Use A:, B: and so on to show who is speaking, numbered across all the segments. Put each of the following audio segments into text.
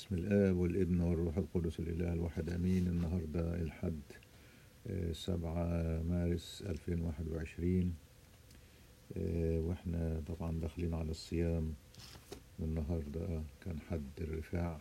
A: بسم الآب والابن والروح القدس الإله الواحد أمين النهاردة الحد آه، سبعة مارس ألفين واحد وعشرين وإحنا طبعا داخلين على الصيام والنهاردة كان حد الرفاع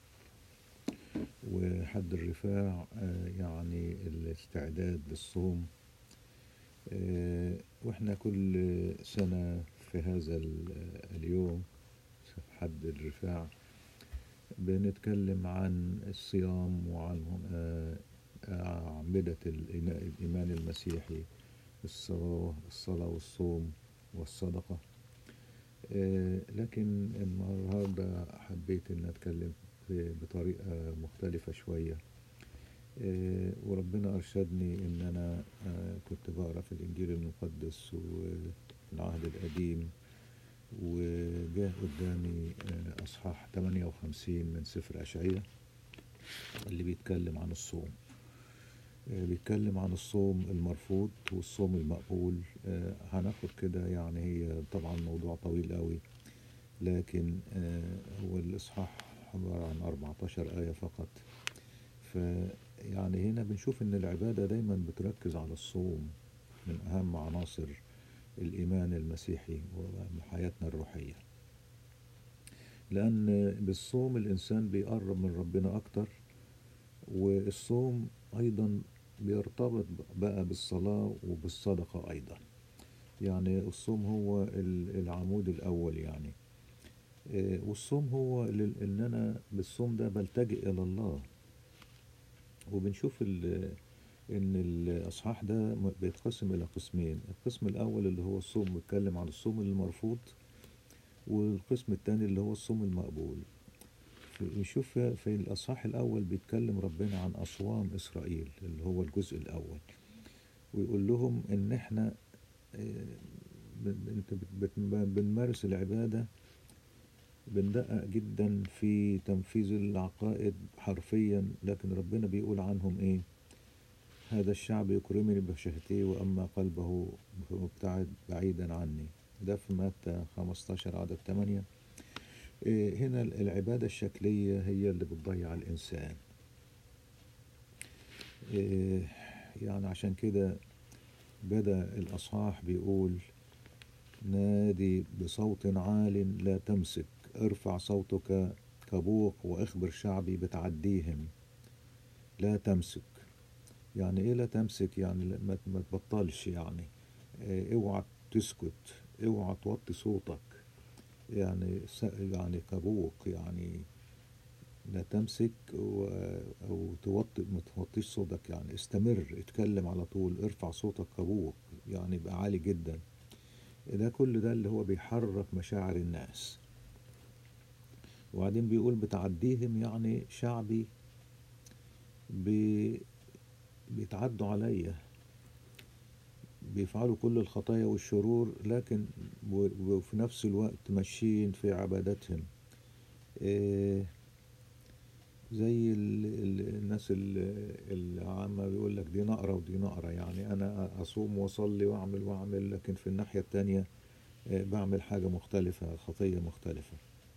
A: وحد الرفاع آه، يعني الاستعداد للصوم آه، وإحنا كل سنة في هذا ال- اليوم حد الرفاع بنتكلم عن الصيام وعن آه، أعمدة الإيمان الإيمان المسيحي الصلاة الصلاة والصوم والصدقة آه، لكن النهاردة حبيت إن أتكلم ب- بطريقة مختلفة شوية آه، وربنا أرشدني إن أنا آه، كنت بقرأ في الإنجيل المقدس والعهد القديم وجاء قدامي آه، أصحاح 58 من سفر أشعية اللي بيتكلم عن الصوم آه، بيتكلم عن الصوم المرفوض والصوم المقبول آه، هناخد كده يعني هي طبعا موضوع طويل قوي لكن آه، هو الإصحاح عبارة عن 14 آية فقط فيعني هنا بنشوف إن العبادة دايما بتركز على الصوم من أهم عناصر الإيمان المسيحي وحياتنا الروحية لأن بالصوم الإنسان بيقرب من ربنا أكتر والصوم أيضا بيرتبط بقى بالصلاة وبالصدقة أيضا يعني الصوم هو ال- العمود الأول يعني آه، والصوم هو لل- إن أنا بالصوم ده بلتجئ إلى الله وبنشوف ال- إن الأصحاح ده م- بيتقسم إلى قسمين القسم الأول اللي هو الصوم بيتكلم عن الصوم المرفوض والقسم الثاني اللي هو الصوم المقبول في- نشوف في في الأصحاح الأول بيتكلم ربنا عن أصوام إسرائيل اللي هو الجزء الأول ويقول لهم إن إحنا آه، بن- أنت بت- بت- بنمارس العبادة بندقق جدا في تنفيذ العقائد حرفيا لكن ربنا بيقول عنهم إيه هذا الشعب يكرمني بشهتيه وأما قلبه مبتعد بعيدا عني ده في متى 15 عدد 8 إيه، هنا العبادة الشكلية هي اللي بتضيع الإنسان إيه، يعني عشان كده بدأ الأصحاح بيقول نادي بصوت عال لا تمسك ارفع صوتك كبوق واخبر شعبي بتعديهم لا تمسك يعني ايه لا تمسك يعني لا- ما ما تبطلش يعني إيه، اوعى تسكت اوعى توطي صوتك يعني س- يعني كبوق يعني لا تمسك و- او توطي ما توطيش صوتك يعني استمر اتكلم على طول ارفع صوتك كبوق يعني يبقى عالي جدا ده كل ده اللي هو بيحرك مشاعر الناس وبعدين بيقول بتعديهم يعني شعبي بي بيتعدوا عليا بيفعلوا كل الخطايا والشرور لكن و- وفي نفس الوقت ماشيين في عبادتهم إيه زي ال ال الناس ال- العامة بيقول لك دي نقرة ودي نقرة يعني أنا أصوم وأصلي وأعمل وأعمل لكن في الناحية التانية آه، بعمل حاجة مختلفة خطية مختلفة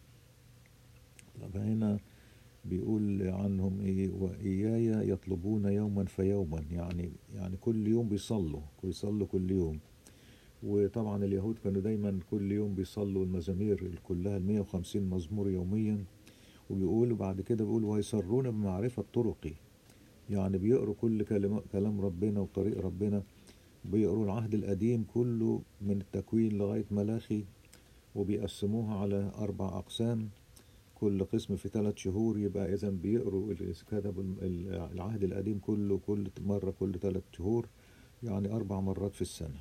A: طب هنا بيقول عنهم إيه وإياي يطلبون يوما فيوما يعني يعني كل يوم بيصلوا بيصلوا كل يوم وطبعا اليهود كانوا دايما كل يوم بيصلوا المزامير كلها ال 150 مزمور يوميا وبيقولوا بعد كده بيقولوا ويسرون بمعرفة طرقي يعني بيقروا كل كلام كلام ربنا وطريق ربنا بيقروا العهد القديم كله من التكوين لغاية ملاخي وبيقسموها على أربع أقسام كل قسم في ثلاث شهور يبقى إذا بيقروا ال- كتب ال- ال- العهد القديم كله كل مرة كل ثلاث شهور يعني أربع مرات في السنة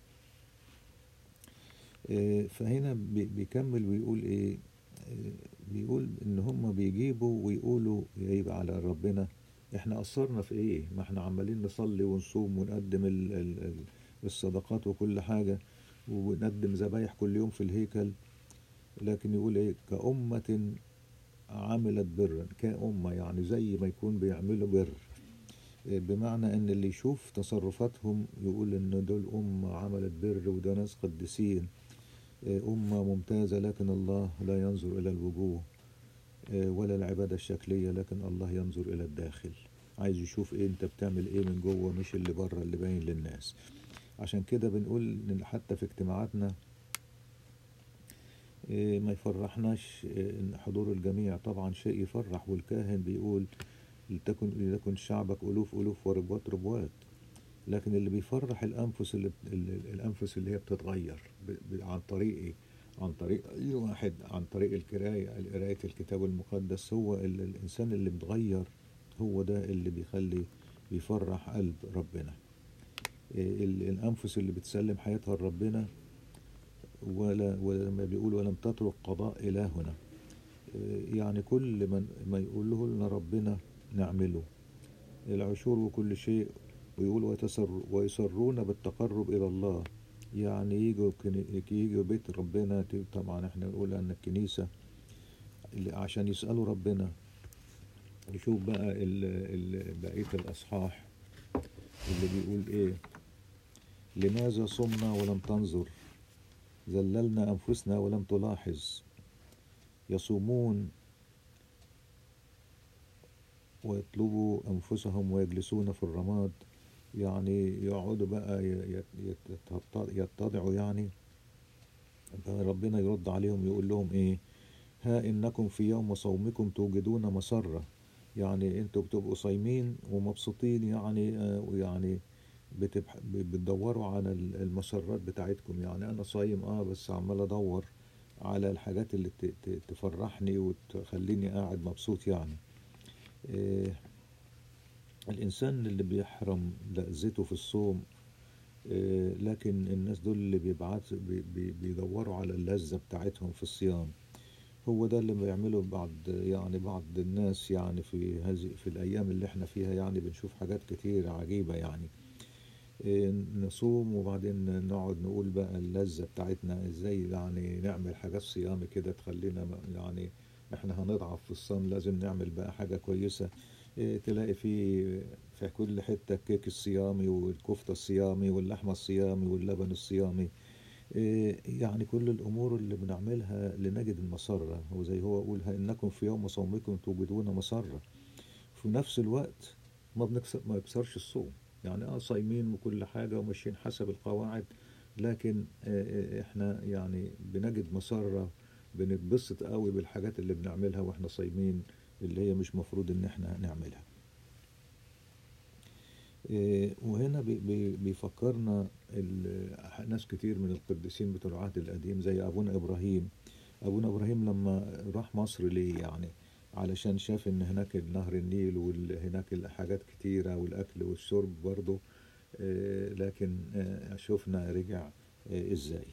A: إيه، فهنا بي- بيكمل ويقول إيه إيه، بيقول إن هم بيجيبوا ويقولوا يبقى على ربنا إحنا قصرنا في إيه ما إحنا عمالين نصلي ونصوم ونقدم ال- ال- ال- الصدقات وكل حاجة ونقدم ذبايح كل يوم في الهيكل لكن يقول إيه كأمة عملت برا كأمة يعني زي ما يكون بيعملوا بر إيه، بمعنى ان اللي يشوف تصرفاتهم يقول ان دول أمة عملت بر وده ناس قديسين إيه، أمة ممتازة لكن الله لا ينظر إلى الوجوه آه، ولا العبادة الشكلية لكن الله ينظر إلى الداخل عايز يشوف إيه أنت بتعمل إيه من جوه مش اللي بره اللي باين للناس عشان كده بنقول إن حتى في اجتماعاتنا إيه، ما يفرحناش إيه، ان حضور الجميع طبعا شيء يفرح والكاهن بيقول لتكن ليكن شعبك الوف الوف وربوات ربوات لكن اللي بيفرح الانفس اللي اللي- الانفس اللي هي بتتغير ب- ب- عن طريق ايه عن طريق اي واحد عن طريق القرايه قرايه الكتاب المقدس هو ال- الانسان اللي بيتغير هو ده اللي بيخلي بيفرح قلب ربنا إيه، ال- الانفس اللي بتسلم حياتها لربنا ولا ولما بيقول ولم تترك قضاء إلهنا إيه، يعني كل من ما يقوله لنا ربنا نعمله العشور وكل شيء ويقول ويتسر ويسرون بالتقرب إلى الله يعني يجوا كني- يجوا بيت ربنا ت- طبعا احنا نقول أن الكنيسة اللي عشان يسألوا ربنا يشوف بقى ال ال بقية الأصحاح اللي بيقول إيه لماذا صمنا ولم تنظر ذللنا أنفسنا ولم تلاحظ يصومون ويطلبوا أنفسهم ويجلسون في الرماد يعني يقعدوا بقى ي- ي- يت- يتضعوا يعني ربنا يرد عليهم يقول لهم ايه ها انكم في يوم صومكم توجدون مسرة يعني انتوا بتبقوا صايمين ومبسوطين يعني آه، ويعني بتبح... ب- بتدوروا على ال- المسرات بتاعتكم يعني انا صايم اه بس عمال ادور على الحاجات اللي ت... ت... تفرحني وتخليني قاعد مبسوط يعني إيه الانسان اللي بيحرم لذته في الصوم إيه لكن الناس دول اللي بيبعت بي... بي... بيدوروا على اللذة بتاعتهم في الصيام هو ده اللي بيعمله بعض يعني بعض الناس يعني في هذه في الايام اللي احنا فيها يعني بنشوف حاجات كتير عجيبة يعني إيه، نصوم وبعدين نقعد نقول بقى اللذة بتاعتنا ازاي يعني نعمل حاجات صيامي كده تخلينا م- يعني احنا هنضعف في الصيام لازم نعمل بقى حاجة كويسة إيه، تلاقي في في كل حتة الكيك الصيامي والكفتة الصيامي واللحمة الصيامي واللبن الصيامي إيه، يعني كل الأمور اللي بنعملها لنجد المسرة هو زي هو يقول ها إنكم في يوم صومكم توجدون مسرة في نفس الوقت ما بنكسر ما يكسرش الصوم يعني اه صايمين وكل حاجة وماشيين حسب القواعد لكن آه، آه، احنا يعني بنجد مسرة بنتبسط قوي بالحاجات اللي بنعملها واحنا صايمين اللي هي مش مفروض ان احنا نعملها آه، وهنا بي- بي- بيفكرنا ال- ناس كتير من القديسين بتوع العهد القديم زي ابونا ابراهيم ابونا ابراهيم لما راح مصر ليه يعني علشان شاف ان هناك نهر النيل وهناك الحاجات كتيرة والاكل والشرب برضه آه، لكن آه، شفنا رجع آه، ازاي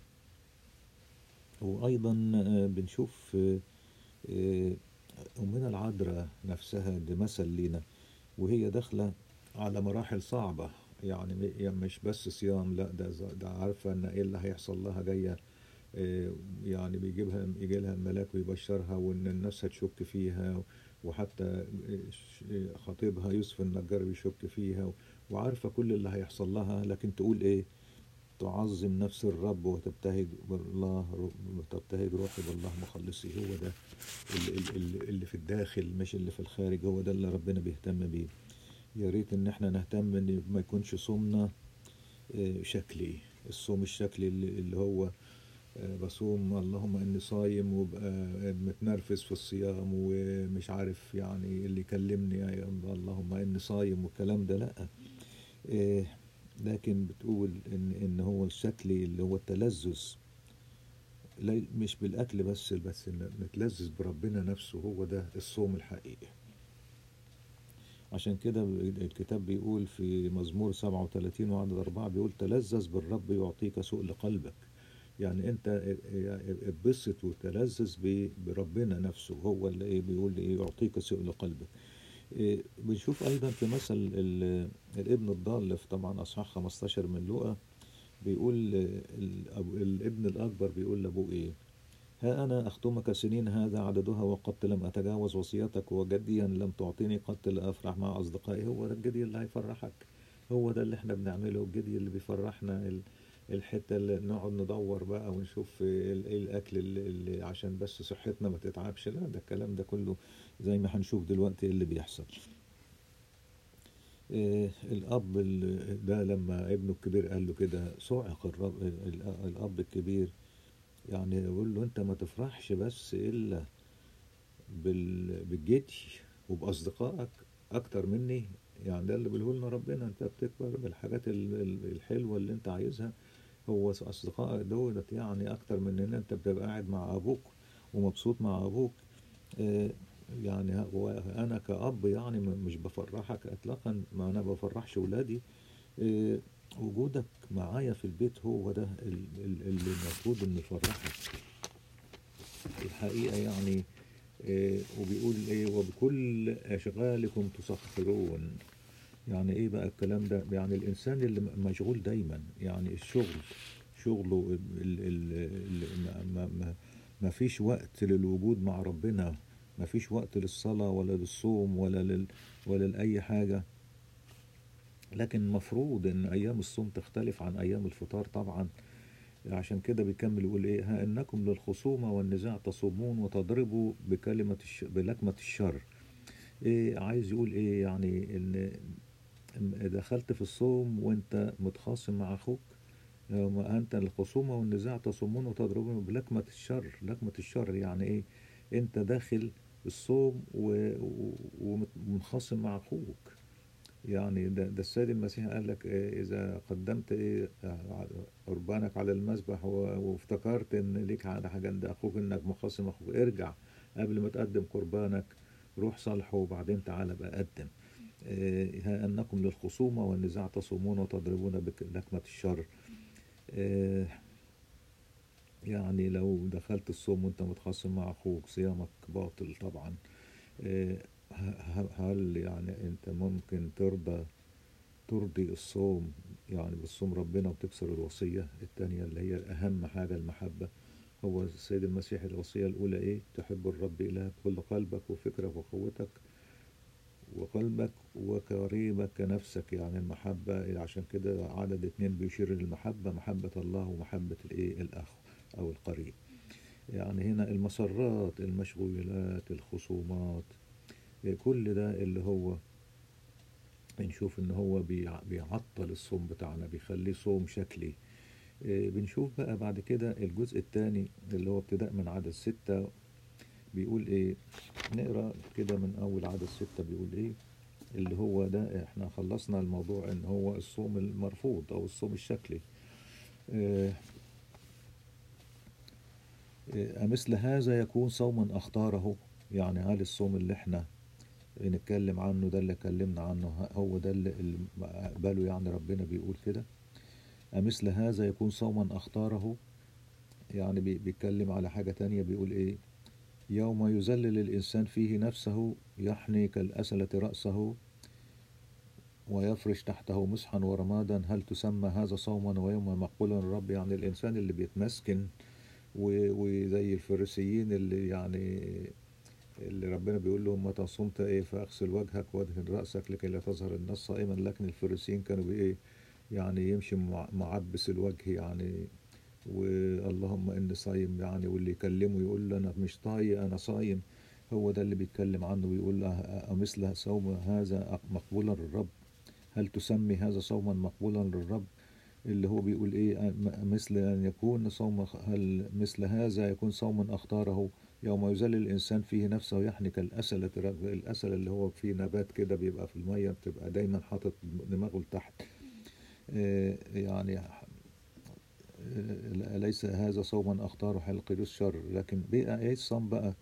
A: وايضا آه، بنشوف آه، آه، امنا العذراء نفسها دي مثل لينا وهي داخله على مراحل صعبه يعني م- يعني مش بس صيام لا ده ز- ده عارفه ان ايه اللي هيحصل لها جايه آه، يعني بيجيبها يجي لها الملاك ويبشرها وان الناس هتشك فيها وحتى ش- خطيبها يوسف النجار بيشك فيها وعارفه كل اللي هيحصل لها لكن تقول ايه تعظم نفس الرب وتبتهج بالله وتبتهج روحي بالله مخلصي هو ده اللي, اللي, اللي في الداخل مش اللي في الخارج هو ده اللي ربنا بيهتم بيه يا ريت ان احنا نهتم ان ما يكونش صومنا آه، شكلي الصوم الشكلي اللي, اللي هو آه، بصوم اللهم اني صايم وابقى متنرفز في الصيام ومش عارف يعني اللي يكلمني يا الله اللهم اني صايم والكلام ده لا آه، لكن بتقول ان ان هو الشكلي اللي هو التلذذ لا- مش بالاكل بس بس إن نتلذذ بربنا نفسه هو ده الصوم الحقيقي عشان كده الكتاب بيقول في مزمور 37 وعدد أربعة بيقول تلذذ بالرب يعطيك سؤل قلبك يعني انت اتبسط وتلذذ ب- بربنا نفسه هو اللي ايه بيقول ايه يعطيك سؤل قلبك إيه، بنشوف ايضا في مثل ال- الابن الضال في طبعا اصحاح 15 من لوقا بيقول آه، ال- أبو- الابن الاكبر بيقول لابوه ايه ها أنا أختمك سنين هذا عددها وقد لم أتجاوز وصيتك وجديا لم تعطيني قد لأفرح مع أصدقائي هو ده الجدي اللي هيفرحك هو ده اللي احنا بنعمله الجدي اللي بيفرحنا ال- الحتة اللي نقعد ندور بقى ونشوف ال- ايه الأكل اللي, اللي عشان بس صحتنا ما تتعبش لا ده الكلام ده كله زي ما هنشوف دلوقتي ايه اللي بيحصل إيه الأب ال- ده لما ابنه الكبير قال له كده صعق الرب ال- الأب الكبير يعني يقول له أنت ما تفرحش بس إلا بال- بالجدي وبأصدقائك أكتر مني يعني ده اللي بيقوله لنا ربنا أنت بتكبر بالحاجات ال- ال- الحلوة اللي أنت عايزها هو أصدقائك دولت يعني أكتر من إن أنت بتبقى قاعد مع أبوك ومبسوط مع أبوك آه، يعني هو أنا كأب يعني م- مش بفرحك إطلاقا ما أنا بفرحش ولادي آه، وجودك معايا في البيت هو ده ال- ال- اللي المفروض إنه يفرحك الحقيقة يعني آه، وبيقول إيه وبكل أشغالكم تسخرون يعني إيه بقى الكلام ده يعني الإنسان اللي م- مشغول دايما يعني الشغل شغله ال- ال- ال- ما, ما, ما, ما فيش وقت للوجود مع ربنا ما فيش وقت للصلاة ولا للصوم ولا لل ولا لأي حاجة لكن المفروض ان ايام الصوم تختلف عن ايام الفطار طبعا عشان كده بيكمل يقول ايه ها انكم للخصومة والنزاع تصومون وتضربوا بكلمة الش... بلكمة الشر ايه عايز يقول ايه يعني ان دخلت في الصوم وانت متخاصم مع اخوك ما انت الخصومة والنزاع تصومون وتضربون بلكمة الشر لكمة الشر يعني ايه انت داخل الصوم و- و- ومنخصم مع اخوك يعني ده, ده السيد المسيح قال لك إيه إذا قدمت إيه آه، قربانك على المذبح و- وافتكرت إن ليك على حاجة عند أخوك إنك مخاصم أخوك ارجع قبل ما تقدم قربانك روح صالحه وبعدين تعالى بقى قدم إيه، ها أنكم للخصومة والنزاع تصومون وتضربون بلكمة الشر إيه، يعني لو دخلت الصوم وانت متخاصم مع اخوك صيامك باطل طبعا إيه، ه- ه- هل يعني انت ممكن ترضى ترضي الصوم يعني بالصوم ربنا وتكسر الوصية التانية اللي هي أهم حاجة المحبة هو السيد المسيح الوصية الأولى إيه تحب الرب إلهك كل قلبك وفكرك وقوتك وقلبك وقريبك كنفسك يعني المحبة عشان كده عدد اتنين بيشير للمحبة محبة الله ومحبة الإيه الأخ أو القريب يعني هنا المسرات المشغولات الخصومات كل ده اللي هو بنشوف ان هو بيع- بيعطل الصوم بتاعنا بيخليه صوم شكلي إيه، بنشوف بقى بعد كده الجزء الثاني اللي هو ابتداء من عدد ستة بيقول ايه نقرا كده من اول عدد ستة بيقول ايه اللي هو ده احنا خلصنا الموضوع ان هو الصوم المرفوض او الصوم الشكلي إيه، إيه، أمثل هذا يكون صوما أختاره يعني هل الصوم اللي احنا نتكلم عنه ده اللي اتكلمنا عنه هو ده اللي اللي قبله يعني ربنا بيقول كده أمثل هذا يكون صوما أختاره يعني بي- بيتكلم على حاجة تانية بيقول إيه يوم يذلل الإنسان فيه نفسه يحني كالأسلة رأسه ويفرش تحته مسحا ورمادا هل تسمى هذا صوما ويوما مقبولا للرب يعني الإنسان اللي بيتمسكن و- وزي الفريسيين اللي يعني اللي ربنا بيقول لهم متى صمت ايه فاغسل وجهك وادهن راسك لكي لا تظهر الناس صائما لكن الفريسيين كانوا بايه يعني يمشي مع- معبس الوجه يعني واللهم اني صايم يعني واللي يكلمه يقول له انا مش طايق انا صايم هو ده اللي بيتكلم عنه ويقول له أمثل صوم هذا مقبولا للرب هل تسمي هذا صوما مقبولا للرب اللي هو بيقول ايه م- مثل ان يكون صوم هل مثل هذا يكون صوما اختاره يوم يذل الانسان فيه نفسه يحني كالاسلة الاسل اللي هو فيه نبات كده بيبقى في المية بتبقى دايما حاطط دماغه لتحت آه، يعني آه، ليس هذا صوما اختاره حلق الشر لكن بقى ايه الصوم بقى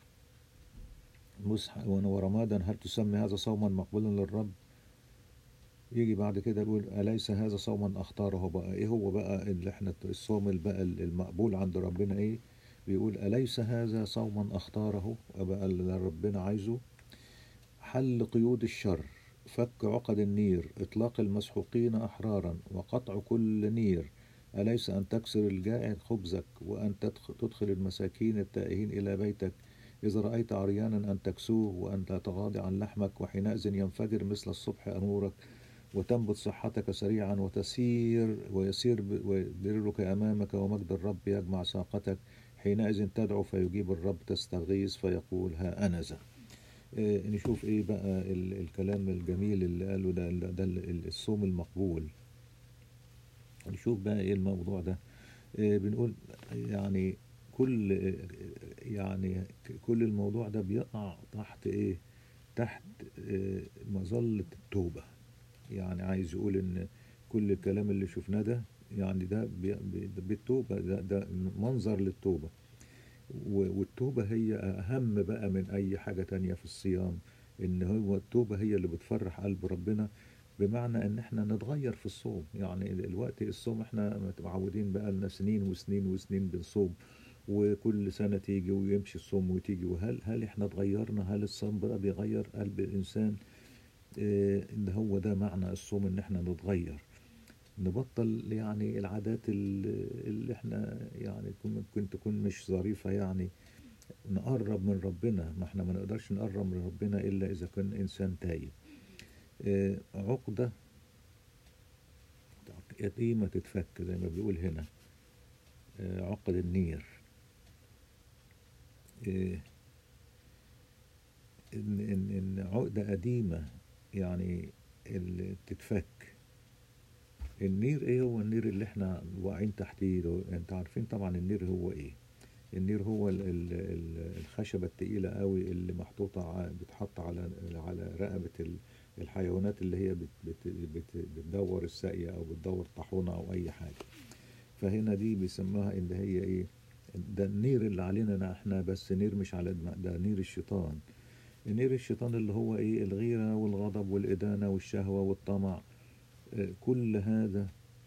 A: مسح ورمادا هل تسمي هذا صوما مقبولا للرب يجي بعد كده يقول أليس هذا صوما أختاره بقى إيه هو بقى اللي إحنا الصوم اللي بقى المقبول عند ربنا إيه بيقول أليس هذا صوما أختاره بقى اللي ربنا عايزه حل قيود الشر فك عقد النير إطلاق المسحوقين أحرارا وقطع كل نير أليس أن تكسر الجائع خبزك وأن تدخ- تدخل المساكين التائهين إلى بيتك إذا رأيت عريانا أن تكسوه وأن لا تغاضي عن لحمك وحينئذ ينفجر مثل الصبح أنورك وتنبت صحتك سريعا وتسير ويسير ب- وبرك أمامك ومجد الرب يجمع ساقتك حينئذ تدعو فيجيب الرب تستغيث فيقول ها أنا ذا آه، نشوف ايه بقى ال- الكلام الجميل اللي قاله ده ده ده ال- الصوم المقبول نشوف بقى ايه الموضوع ده آه، بنقول يعني كل آه، يعني ك- كل الموضوع ده بيقع تحت ايه تحت آه، مظلة التوبة يعني عايز يقول ان كل الكلام اللي شفناه ده يعني ده بي- بي- بالتوبة ده, ده منظر للتوبة و- والتوبة هي أهم بقى من أي حاجة تانية في الصيام إن هو التوبة هي اللي بتفرح قلب ربنا بمعنى إن إحنا نتغير في الصوم يعني دلوقتي الصوم إحنا متعودين بقى لنا سنين وسنين وسنين بنصوم وكل سنة تيجي ويمشي الصوم وتيجي وهل هل إحنا اتغيرنا هل الصوم بقى بيغير قلب الإنسان إيه إن هو ده معنى الصوم إن إحنا نتغير نبطل يعني العادات ال- اللي احنا يعني كن- ممكن تكون مش ظريفة يعني نقرب من ربنا ما احنا ما نقدرش نقرب من ربنا إلا إذا كان إنسان تايب آه، عقدة يتيمة تتفك زي ما بيقول هنا آه، عقد النير آه، إن إن إن عقدة قديمة يعني اللي تتفك النير ايه هو النير اللي احنا واقعين تحتيه ده؟ انت عارفين طبعا النير هو ايه النير هو ال ال ال الخشبة التقيلة قوي اللي محطوطة ع- بتحط على على رقبة ال- الحيوانات اللي هي بت بت بت بتدور الساقية او بتدور طاحونة او اي حاجة فهنا دي بيسموها ان هي ايه ده النير اللي علينا احنا بس نير مش على دماغ ده نير الشيطان نير الشيطان اللي هو ايه الغيرة والغضب والإدانة والشهوة والطمع آه، كل هذا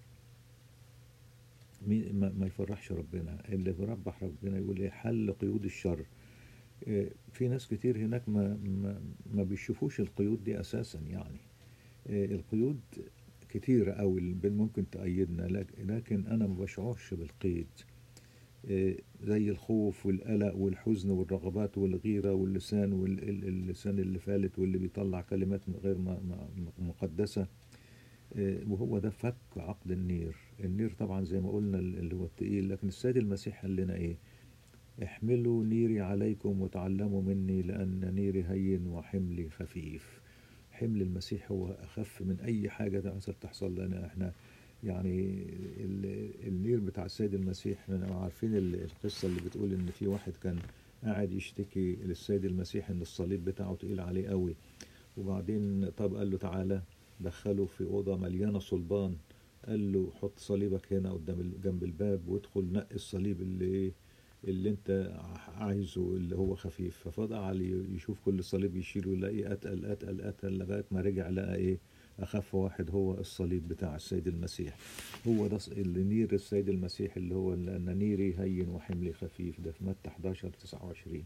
A: مي- ما ما يفرحش ربنا اللي بيربح ربنا يقول ايه حل قيود الشر آه، في ناس كتير هناك ما ما, ما بيشوفوش القيود دي اساسا يعني آه، القيود كتيرة أوي اللي ممكن تأيدنا لك- لكن أنا ما بشعرش بالقيد آه، زي الخوف والقلق والحزن والرغبات والغيرة واللسان واللسان اللي فالت واللي بيطلع كلمات غير م- م- مقدسة آه، وهو ده فك عقد النير النير طبعا زي ما قلنا اللي هو التقيل لكن السيد المسيح قال لنا ايه احملوا نيري عليكم وتعلموا مني لأن نيري هين وحملي خفيف حمل المسيح هو أخف من أي حاجة تعصر تحصل لنا احنا يعني ال- النير بتاع السيد المسيح احنا عارفين ال- القصة اللي بتقول إن في واحد كان قاعد يشتكي للسيد المسيح إن الصليب بتاعه تقيل عليه قوي وبعدين طب قال له تعالى دخله في أوضة مليانة صلبان قال له حط صليبك هنا قدام ال- جنب الباب وادخل نقي الصليب اللي ايه اللي انت عايزه اللي هو خفيف ففضل يشوف كل صليب يشيله يلاقيه اتقل اتقل اتقل لغايه ما رجع لقى ايه اخف واحد هو الصليب بتاع السيد المسيح هو ده اللي نير السيد المسيح اللي هو لان نيري هين وحملي خفيف ده في متى 11 29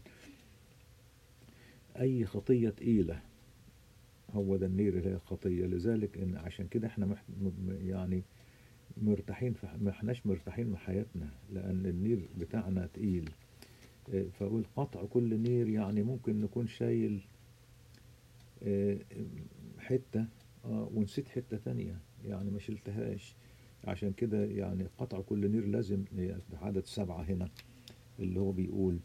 A: اي خطيه تقيله هو ده النير اللي هي الخطيه لذلك ان عشان كده احنا مح م- يعني مرتاحين في ما احناش مرتاحين في حياتنا لان النير بتاعنا تقيل آه، فاقول قطع كل نير يعني ممكن نكون شايل آه، حتة آه، ونسيت حتة تانية يعني ما شلتهاش عشان كده يعني قطع كل نير لازم آه، عدد سبعة هنا اللي هو بيقول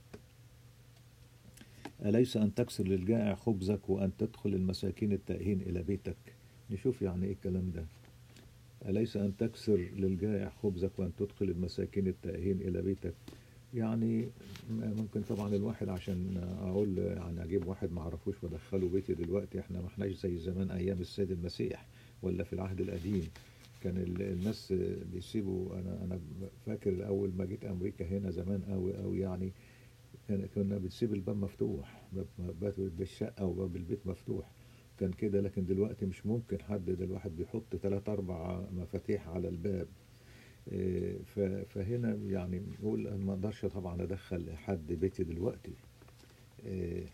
A: أليس أن تكسر للجائع خبزك وأن تدخل المساكين التائهين إلى بيتك نشوف يعني إيه الكلام ده أليس أن تكسر للجائع خبزك وأن تدخل المساكين التائهين إلى بيتك يعني م- ممكن طبعا الواحد عشان أقول يعني أجيب واحد ما أعرفوش وأدخله بيتي دلوقتي إحنا ما إحناش زي زمان أيام السيد المسيح ولا في العهد القديم كان ال- الناس بيسيبوا أنا أنا فاكر أول ما جيت أمريكا هنا زمان أوي أوي يعني كان- كنا بنسيب الباب مفتوح باب باب بالشقة وباب البيت مفتوح كان كده لكن دلوقتي مش ممكن حد ده الواحد بيحط ثلاث أربع مفاتيح على الباب إيه، ف- فهنا يعني نقول أنا ما اقدرش طبعا ادخل حد بيتي دلوقتي إيه،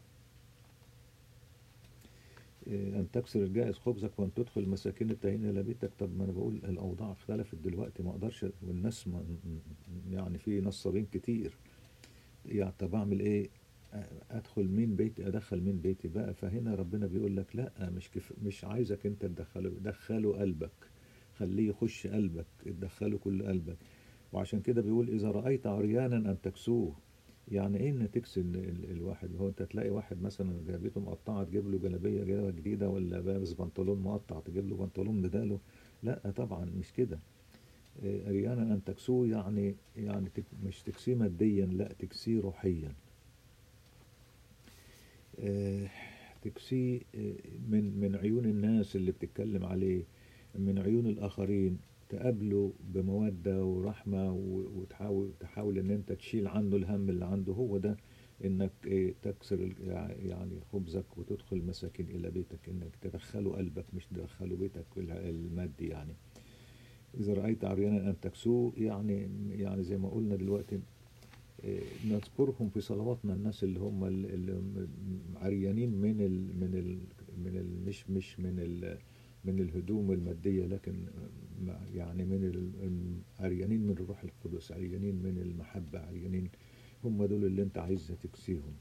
A: إيه، ان تكسر الجائز خبزك وان تدخل المساكين التائهين الى بيتك طب ما انا بقول الاوضاع اختلفت دلوقتي ما اقدرش والناس ما يعني في نصابين كتير يعني طب اعمل ايه ادخل مين بيتي ادخل مين بيتي بقى فهنا ربنا بيقول لك لا مش كف مش عايزك انت تدخله دخله قلبك خليه يخش قلبك تدخله كل قلبك وعشان كده بيقول اذا رايت عريانا ان تكسوه يعني ايه ان تكسي ال- ال- الواحد هو انت تلاقي واحد مثلا جلابيته مقطعه تجيب له جلابيه جلابيه جديده ولا لابس بنطلون مقطع تجيب له بنطلون بداله لا طبعا مش كده إيه، عريانا ان تكسوه يعني يعني تك مش تكسيه ماديا لا تكسيه روحيا آه، تكسيه آه، من من عيون الناس اللي بتتكلم عليه من عيون الآخرين تقابله بمودة ورحمة و- وتحاول تحاول إن أنت تشيل عنه الهم اللي عنده هو ده إنك إيه، تكسر ال- يعني خبزك وتدخل المساكين إلى بيتك إنك تدخله قلبك مش تدخله بيتك الع- المادي يعني إذا رأيت عريانا أن تكسوه يعني يعني زي ما قلنا دلوقتي إيه، نذكرهم في صلواتنا الناس اللي هم ال- اللي هم عريانين من ال من ال من ال مش مش من ال من الهدوم المادية لكن مع- يعني من ال- عريانين من الروح القدس عريانين من المحبة عريانين هم دول اللي انت عايز تكسيهم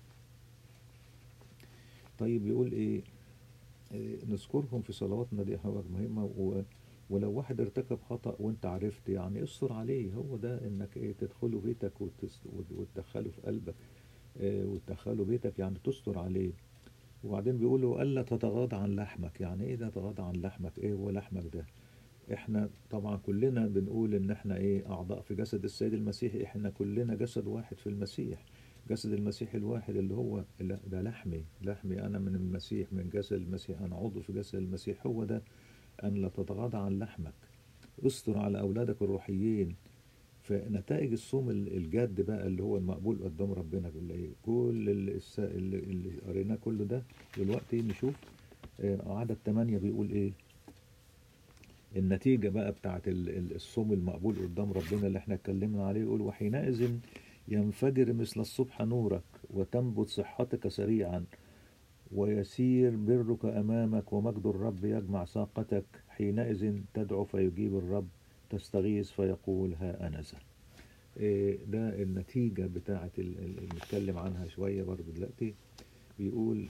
A: طيب يقول ايه إيه، نذكرهم في صلواتنا دي حاجة مهمة و ولو واحد ارتكب خطأ وانت عرفت يعني استر عليه هو ده انك ايه تدخله بيتك وتس- وت- وتدخله في قلبك إيه، وتدخله بيتك يعني تستر عليه وبعدين بيقولوا ألا تتغاضى عن لحمك يعني ايه ده تتغاضى عن لحمك ايه هو لحمك ده احنا طبعا كلنا بنقول ان احنا ايه اعضاء في جسد السيد المسيح احنا كلنا جسد واحد في المسيح جسد المسيح الواحد اللي هو لا ده لحمي لحمي انا من المسيح من جسد المسيح انا عضو في جسد المسيح هو ده ان لا تتغاضى عن لحمك استر على اولادك الروحيين فنتائج الصوم ال- الجاد بقى اللي هو المقبول قدام ربنا كل ايه كل ال- الس- اللي اللي قريناه كله ده دلوقتي نشوف آه، عدد 8 بيقول ايه النتيجة بقى بتاعت ال- ال- الصوم المقبول قدام ربنا اللي احنا اتكلمنا عليه يقول وحينئذ ينفجر مثل الصبح نورك وتنبت صحتك سريعا ويسير برك أمامك ومجد الرب يجمع ساقتك حينئذ تدعو فيجيب الرب تستغيث فيقول ها أنا ذا إيه ده النتيجة بتاعة ال- ال- اللي نتكلم عنها شوية برضه دلوقتي بيقول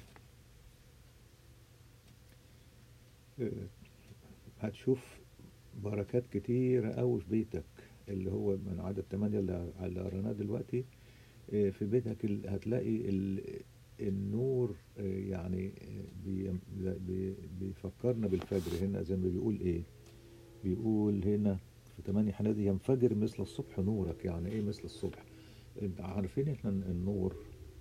A: إيه، هتشوف بركات كتيرة أوي في بيتك اللي هو من عدد 8 اللي اللي قريناه دلوقتي إيه، في بيتك ال- هتلاقي ال- النور إيه، يعني إيه، بي- بي- بيفكرنا بالفجر هنا زي ما بيقول ايه بيقول هنا في 8 حنادي ينفجر مثل الصبح نورك يعني ايه مثل الصبح انت عارفين احنا النور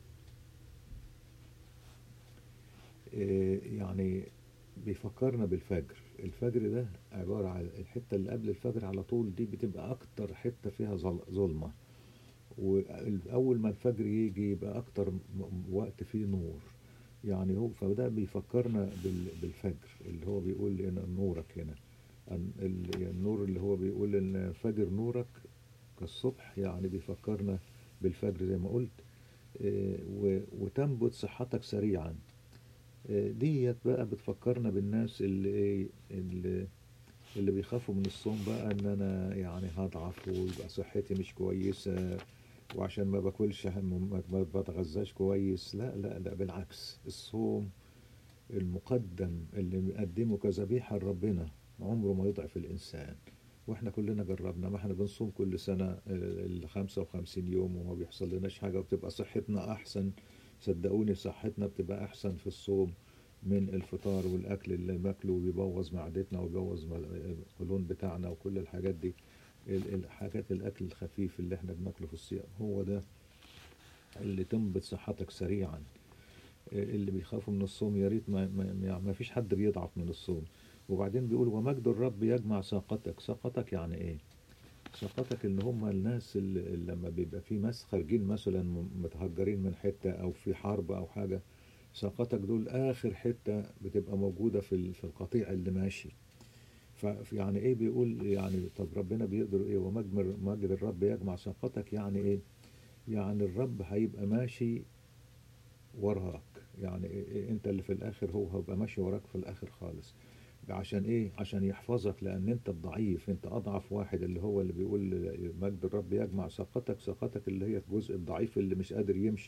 A: إيه، يعني بيفكرنا بالفجر الفجر ده عبارة عن الحتة اللي قبل الفجر على طول دي بتبقى أكتر حتة فيها ظل- ظلمة وأول ما الفجر يجي يبقى أكتر م- وقت فيه نور يعني هو فده بيفكرنا بال- بالفجر اللي هو بيقول إن نورك هنا أن- ال- النور اللي هو بيقول إن فجر نورك كالصبح يعني بيفكرنا بالفجر زي ما قلت إيه، و- وتنبت صحتك سريعا إيه، ديت بقى بتفكرنا بالناس اللي ايه اللي, اللي بيخافوا من الصوم بقى ان انا يعني هضعف ويبقى صحتي مش كويسة وعشان ما باكلش هم- ما ما بتغذاش كويس لا لا لا بالعكس الصوم المقدم اللي بيقدمه كذبيحة لربنا عمره ما يضعف الإنسان واحنا كلنا جربنا ما احنا بنصوم كل سنة ال 55 يوم وما بيحصل لناش حاجة وبتبقى صحتنا أحسن صدقوني صحتنا بتبقى أحسن في الصوم من الفطار والأكل اللي بناكله وبيبوظ معدتنا وبيبوظ م- القولون بتاعنا وكل الحاجات دي ال- الحاجات الأكل الخفيف اللي احنا بناكله في الصيام هو ده اللي تنبت صحتك سريعا اللي بيخافوا من الصوم يا ريت ما, ما, ما- ما فيش حد بيضعف من الصوم وبعدين بيقول ومجد الرب يجمع ساقتك ساقتك يعني ايه ساقتك اللي هم الناس اللي اللي لما بيبقى في مس خارجين مثلا م- متهجرين من حتة او في حرب او حاجة ساقتك دول اخر حتة بتبقى موجودة في ال- في القطيع اللي ماشي فيعني ايه بيقول يعني طب ربنا بيقدر ايه ومجد مجد الرب يجمع ساقتك يعني ايه يعني الرب هيبقى ماشي وراك يعني إيه- إيه انت اللي في الاخر هو هيبقى ماشي وراك في الاخر خالص عشان ايه عشان يحفظك لان انت الضعيف انت اضعف واحد اللي هو اللي بيقول مجد الرب يجمع ساقتك ساقتك اللي هي الجزء الضعيف اللي مش قادر يمشي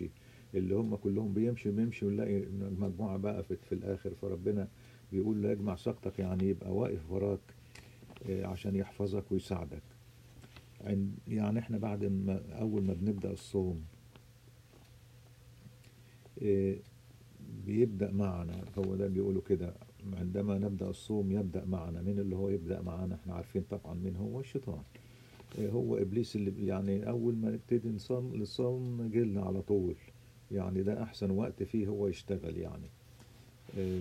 A: اللي هم كلهم بيمشي بيمشي ونلاقي مجموعة بقى في, في الآخر فربنا بيقول له يجمع سقطك يعني يبقى واقف وراك آه، عشان يحفظك ويساعدك عند يعني احنا بعد ما أول ما بنبدأ الصوم آه، بيبدأ معنا هو ده بيقولوا كده عندما نبدأ الصوم يبدأ معنا مين اللي هو يبدأ معنا احنا عارفين طبعا مين هو الشيطان آه، هو إبليس اللي يعني أول ما نبتدي نصوم الصوم جيلنا على طول يعني ده أحسن وقت فيه هو يشتغل يعني آه،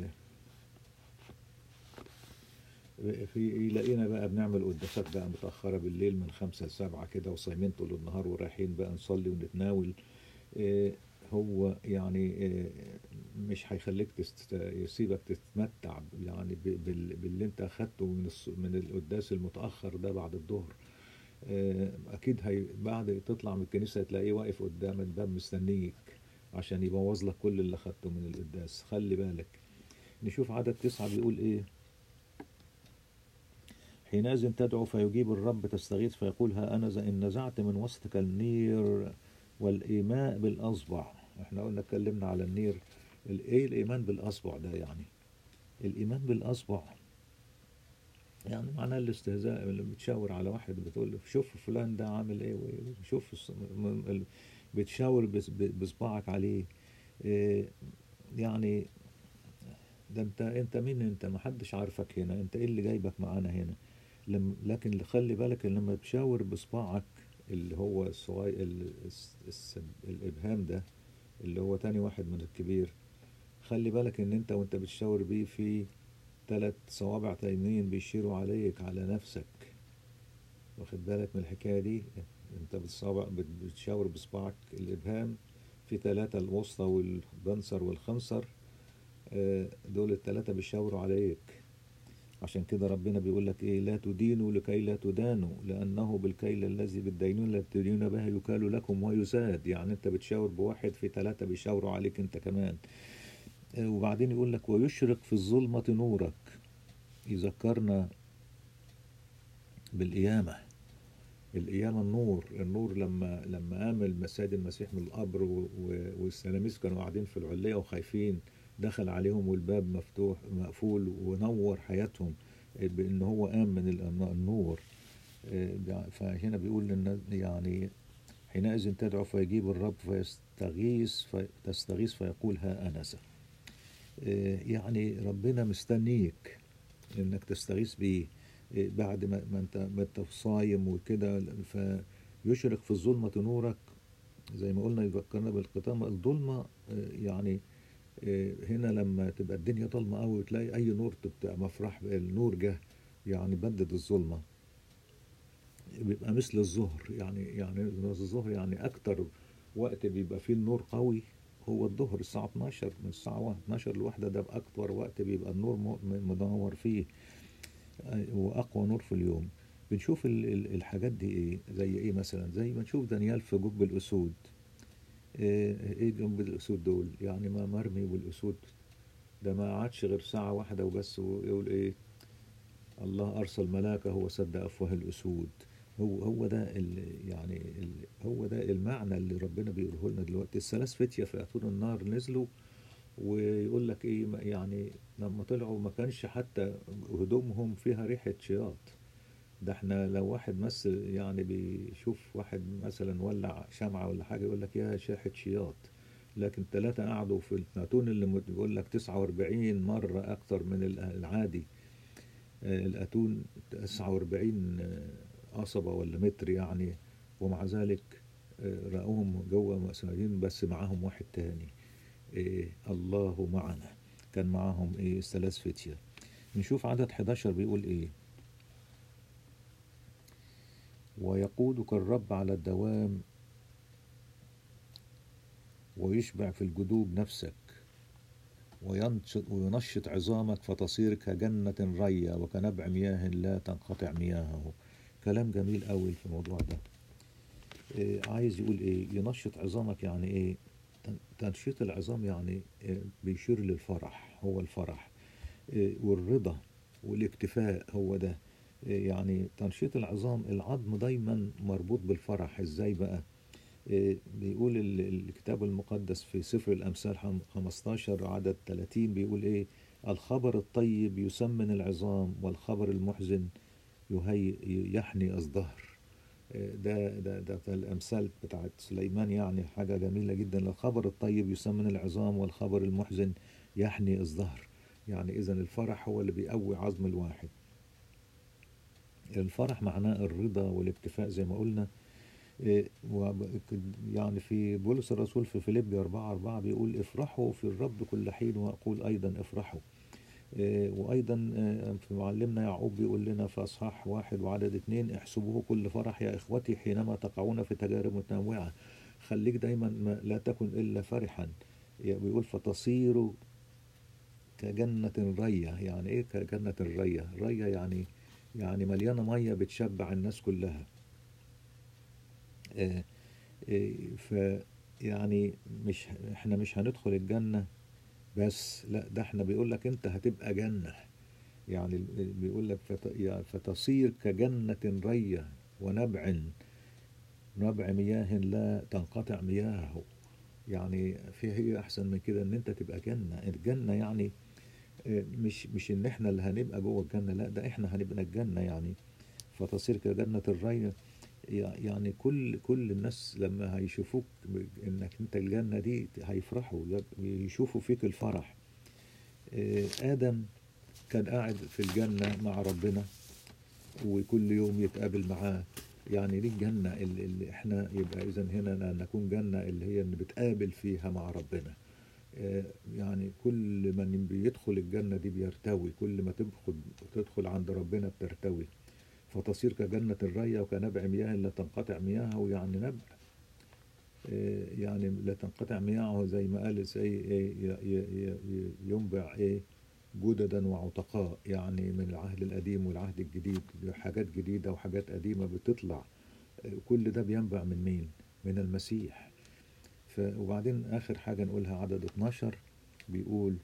A: في يلاقينا بقى بنعمل قداسات بقى متأخرة بالليل من خمسة لسبعة كده وصايمين طول النهار ورايحين بقى نصلي ونتناول آه، هو يعني آه، مش هيخليك تست... يسيبك تتمتع يعني ب- بال... باللي انت اخدته من الص... من القداس المتأخر ده بعد الظهر آه، اكيد هي بعد تطلع من الكنيسة تلاقيه واقف قدام الباب مستنيك عشان يبوظ لك كل اللي اخدته من القداس خلي بالك نشوف عدد تسعة بيقول ايه حينئذ تدعو فيجيب الرب تستغيث فيقول ها أنا ذا إن نزعت من وسطك النير والإيماء بالأصبع احنا قلنا اتكلمنا على النير ال- ايه الإيمان بالأصبع ده يعني الإيمان بالأصبع يعني معناه الاستهزاء اللي بتشاور على واحد بتقول له شوف فلان ده عامل ايه شوف الص- م- ال- بتشاور بس- ب- بصباعك عليه إيه يعني ده انت انت مين انت ما حدش عارفك هنا انت ايه اللي جايبك معانا هنا لم لكن خلي بالك إن لما تشاور بصباعك اللي هو الصغير ال- الس- الس- الابهام ده اللي هو تاني واحد من الكبير خلي بالك ان انت وانت بتشاور بيه في ثلاث صوابع تانيين بيشيروا عليك على نفسك واخد بالك من الحكاية دي انت بالصابع بت- بتشاور بصباعك الابهام في ثلاثة الوسطى والبنصر والخنصر آه، دول الثلاثة بيشاوروا عليك عشان كده ربنا بيقول لك ايه لا تدينوا لكي لا تدانوا لانه بالكيل الذي بالدينون لا تدينون به يكال لكم ويزاد يعني انت بتشاور بواحد في ثلاثة بيشاوروا عليك انت كمان آه، وبعدين يقول لك ويشرق في الظلمة نورك يذكرنا بالقيامة القيامة النور النور لما لما قام المسيد المسيح من القبر و- و- والتلاميذ كانوا قاعدين في العلية وخايفين دخل عليهم والباب مفتوح مقفول ونور حياتهم بأن هو قام من ال- النور آه، فهنا بيقول للناس يعني حينئذ تدعو فيجيب الرب فيستغيث في تستغيث فيقول ها أنا ذا آه، يعني ربنا مستنيك انك تستغيث بيه إيه، بعد ما ما انت ما انت صايم وكده فيشرق في الظلمة نورك زي ما قلنا يذكرنا بالقطامة الظلمة آه، يعني آه، هنا لما تبقى الدنيا ضلمة قوي وتلاقي أي نور تبقى مفرح النور جه يعني بدد الظلمة بيبقى مثل الظهر يعني يعني الظهر يعني أكتر وقت بيبقى فيه النور قوي هو الظهر الساعة 12 من الساعة 12 لواحدة ده أكتر وقت بيبقى النور م- مدور فيه واقوى نور في اليوم بنشوف ال- ال- الحاجات دي ايه زي ايه مثلا زي ما نشوف دانيال في جب الاسود ايه إيه جنب الاسود دول يعني ما مرمي بالاسود ده ما قعدش غير ساعة واحدة وبس ويقول ايه الله ارسل ملاكه وسد افواه الاسود هو هو ده ال يعني ال هو ده المعنى اللي ربنا بيقوله لنا دلوقتي الثلاث فتية في اتون النار نزلوا ويقول لك ايه ما- يعني لما طلعوا ما كانش حتى هدومهم فيها ريحة شياط ده احنا لو واحد مس يعني بيشوف واحد مثلا ولع شمعة ولا حاجة يقول لك يا شاحة شياط لكن ثلاثة قعدوا في الأتون اللي مت- بيقول لك 49 مرة أكتر من الع- العادي آه، الأتون 49 آه، قصبة ولا متر يعني ومع ذلك آه، رأوهم جوه مساجين بس معاهم واحد تاني إيه الله معنا كان معاهم ايه ثلاث فتية نشوف عدد 11 بيقول ايه ويقودك الرب على الدوام ويشبع في الجدوب نفسك وينشط, وينشط عظامك فتصير كجنة رية وكنبع مياه لا تنقطع مياهه كلام جميل قوي في الموضوع ده إيه عايز يقول ايه ينشط عظامك يعني ايه تن- تنشيط العظام يعني إيه بيشير للفرح هو الفرح إيه والرضا والاكتفاء هو ده إيه يعني تنشيط العظام العظم دايما مربوط بالفرح ازاي بقى إيه، بيقول ال- الكتاب المقدس في سفر الأمثال خم- 15 عدد 30 بيقول إيه الخبر الطيب يسمن العظام والخبر المحزن يهي يحني الظهر إيه، ده ده ده في الأمثال بتاعت سليمان يعني حاجة جميلة جدا الخبر الطيب يسمن العظام والخبر المحزن يحني الظهر يعني إذا الفرح هو اللي بيقوي عظم الواحد الفرح معناه الرضا والاكتفاء زي ما قلنا إيه، وب- يعني في بولس الرسول في فيليبي 4 4 بيقول افرحوا في الرب كل حين واقول ايضا افرحوا إيه، وايضا آه، في معلمنا يعقوب بيقول لنا في اصحاح واحد وعدد اتنين احسبوه كل فرح يا اخوتي حينما تقعون في تجارب متنوعه خليك دايما ما لا تكن الا فرحا يعني بيقول فتصيروا كجنة رية يعني ايه كجنة الرية رية يعني يعني مليانة مية بتشبع الناس كلها آه، آه، ف يعني مش احنا مش هندخل الجنة بس لا ده احنا بيقول لك انت هتبقى جنة يعني ال- بيقول لك فت يعني فتصير كجنة رية ونبع نبع مياه لا تنقطع مياهه يعني في هي احسن من كده ان انت تبقى جنة الجنة يعني آه، مش مش ان احنا اللي هنبقى جوه الجنة لا ده احنا هنبقى الجنة يعني فتصير كجنة الري يعني كل كل الناس لما هيشوفوك انك انت الجنة دي هيفرحوا يشوفوا فيك الفرح آه، آدم كان قاعد في الجنة مع ربنا وكل يوم يتقابل معاه يعني دي الجنة اللي, اللي احنا يبقى اذا هنا نكون جنة اللي هي اللي بتقابل فيها مع ربنا آه، يعني كل من بيدخل الجنة دي بيرتوي كل ما تدخل تدخل عند ربنا بترتوي فتصير كجنة الرية وكنبع مياه لا تنقطع مياهه يعني نبع آه، يعني لا تنقطع مياهه زي ما قال زي إيه ي- ي- ي- ينبع ايه جددا وعتقاء يعني من العهد القديم والعهد الجديد حاجات جديدة وحاجات قديمة بتطلع آه، كل ده بينبع من مين؟ من المسيح ف وبعدين آخر حاجة نقولها عدد 12 بيقول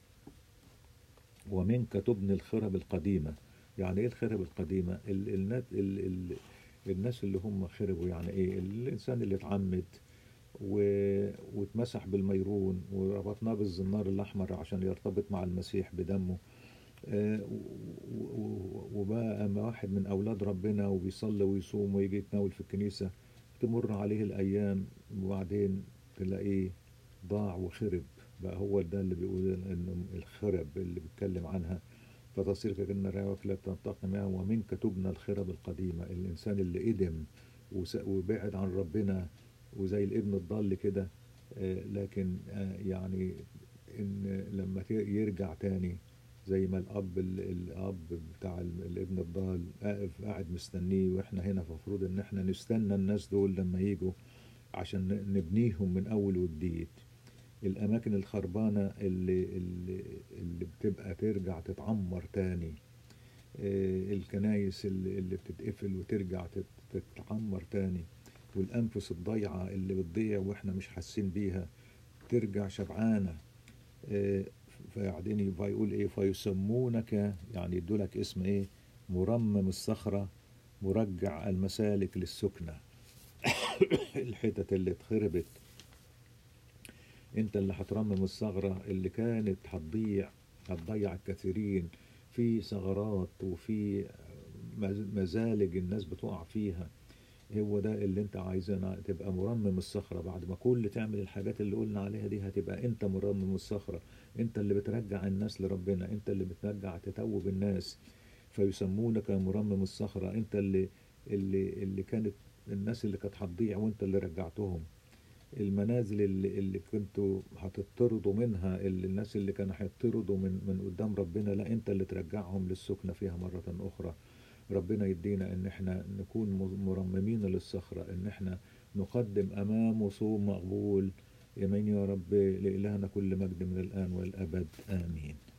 A: ومنك تبني الخرب القديمة يعني ايه الخرب القديمة ال الناس ال ال الناس اللي هم خربوا يعني ايه الانسان اللي اتعمد و... واتمسح بالميرون وربطناه بالزنار الاحمر عشان يرتبط مع المسيح بدمه آه، و- و- وبقى أما واحد من اولاد ربنا وبيصلي ويصوم ويجي يتناول في الكنيسة تمر عليه الايام وبعدين تلاقيه ضاع وخرب بقى هو ده اللي بيقول انه الخرب اللي بيتكلم عنها فتصير كأن رعاك لا تنتقم منها ومنك تبنى الخرب القديمة الإنسان اللي قدم وس- وبعد عن ربنا وزي الابن الضال كده آه، لكن آه، يعني إن لما ت- يرجع تاني زي ما الأب ال- الأب بتاع ال- الابن الضال قاعد قاعد مستنيه وإحنا هنا المفروض إن إحنا نستنى الناس دول لما يجوا عشان ن- نبنيهم من أول وجديد الأماكن الخربانة اللي, اللي, اللي بتبقى ترجع تتعمر تاني آه، الكنايس اللي, اللي بتتقفل وترجع تت- تتعمر تاني والأنفس الضيعة اللي بتضيع وإحنا مش حاسين بيها ترجع شبعانة آه، فبعدين فيقول إيه فيسمونك يعني يدولك اسم إيه مرمم الصخرة مرجع المسالك للسكنة الحتت اللي اتخربت انت اللي هترمم الثغرة اللي كانت هتضيع هتضيع الكثيرين في ثغرات وفي مز- مزالج الناس بتقع فيها هو ده اللي انت عايزنا تبقى مرمم الصخرة بعد ما كل تعمل الحاجات اللي قلنا عليها دي هتبقى انت مرمم الصخرة انت اللي بترجع الناس لربنا انت اللي بترجع تتوب الناس فيسمونك مرمم الصخرة انت اللي اللي اللي كانت الناس اللي كانت هتضيع وانت اللي رجعتهم المنازل اللي, اللي كنتوا هتطردوا منها اللي الناس اللي كانوا هيطردوا من من قدام ربنا لا انت اللي ترجعهم للسكنة فيها مرة أخرى ربنا يدينا ان احنا نكون مرممين للصخرة ان احنا نقدم امامه صوم مقبول يمين يا رب لإلهنا كل مجد من الآن والأبد آمين